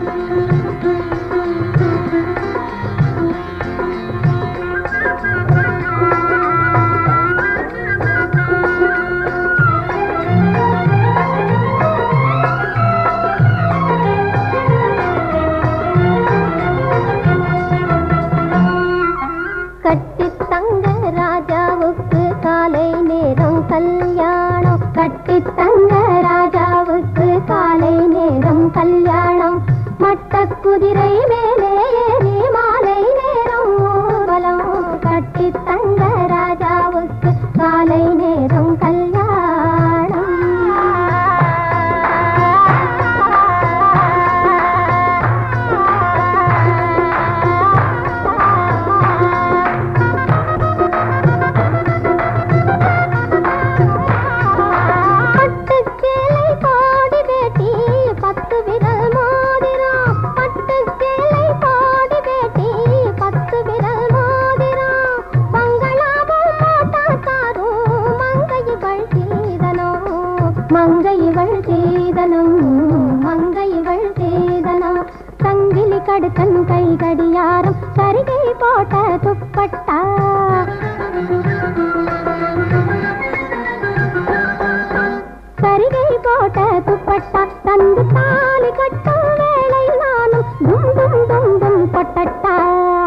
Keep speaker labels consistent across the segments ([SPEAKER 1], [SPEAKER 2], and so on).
[SPEAKER 1] கட்டி தங்க ராஜாவுக்கு காலை நேரம் கல்யாணம் கட்டி தங்க ராஜாவுக்கு காலை நேரம் கல்யாணம் மட்ட குதிரை மேலே ஏறி மாலை நேரம் ஊர்வலம் கட்டி தங்க ராஜாவுக்கு காலை நேரம் கல்யாணம் பட்டுச்சேலை பாடி வேட்டி பத்து விரல் மோதிரம் பட்டுச்சேலை பாடி வேட்டி பத்து விரல் மோதிரம் மங்களாவும் போட்டாக்காரும் மங்கை இவள் சீதனம் மங்கை இவள் சீதனம் மங்கை இவள் சீதனம் சங்கிலி கடுக்கன் கை கடியாரம் சரிகை போட்ட துப்பட்டா சரிகை போட்ட துப்பட்டா தந்து தாலி கட்டும் வேளை நானும் டும் டும் டும் டும் பொட்டட்டா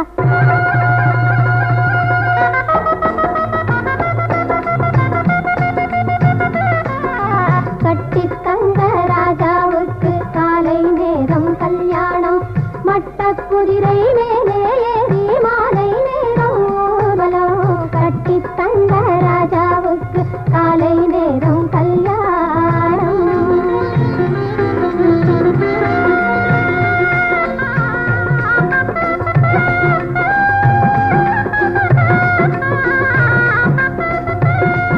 [SPEAKER 1] கட்டி தங்க ராஜாவுக்கு காலை நேரம் கல்யாணம் மட்ட குதிரை மேலே ஏறி மாலை நேரம் ஊர்வலம் கட்டி தங்க ராஜாவுக்கு காலை நேரம் கல்யாணம்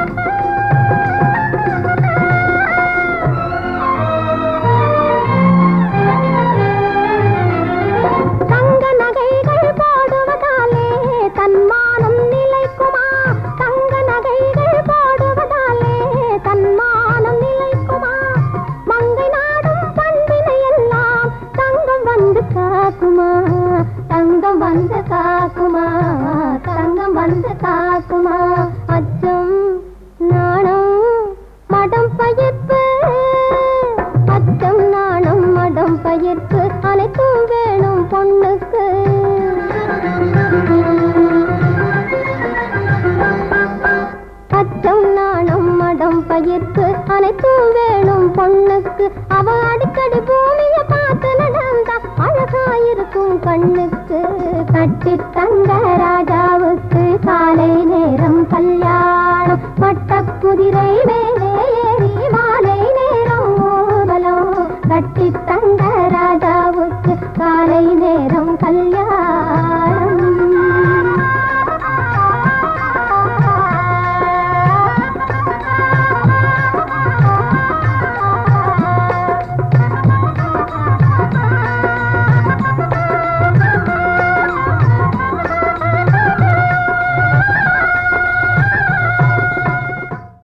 [SPEAKER 1] தங்க நகைகள் போடுவதாலே தன்மானம் நிலைக்குமா தங்க நகைகள் போடுவதாலே தன்மானம் நிலைக்குமா மங்கை நாடும் பண்பினை எல்லாம் தங்கம் வந்து காக்குமா தங்கம் வந்து காக்குமா தங்கம் வந்து காக்குமா அச்சம் நாணம் மடம் பயிர்ப்பு அச்சம் நாணம் மடம் பயிர்ப்பு அனைத்தும் வேணும் பொண்ணுக்கு அச்சம் நாணம் மடம் பயிர்ப்பு அனைத்தும் வேணும் பொண்ணுக்கு அவ அடிக்கடி பூமிய பார்த்து நடந்தா அழகாயிருக்கும் கண்ணுக்கு கட்டி தங்க ராஜாவுக்கு காலை நேரம் கல்யாணம் மட்ட குதிரை மே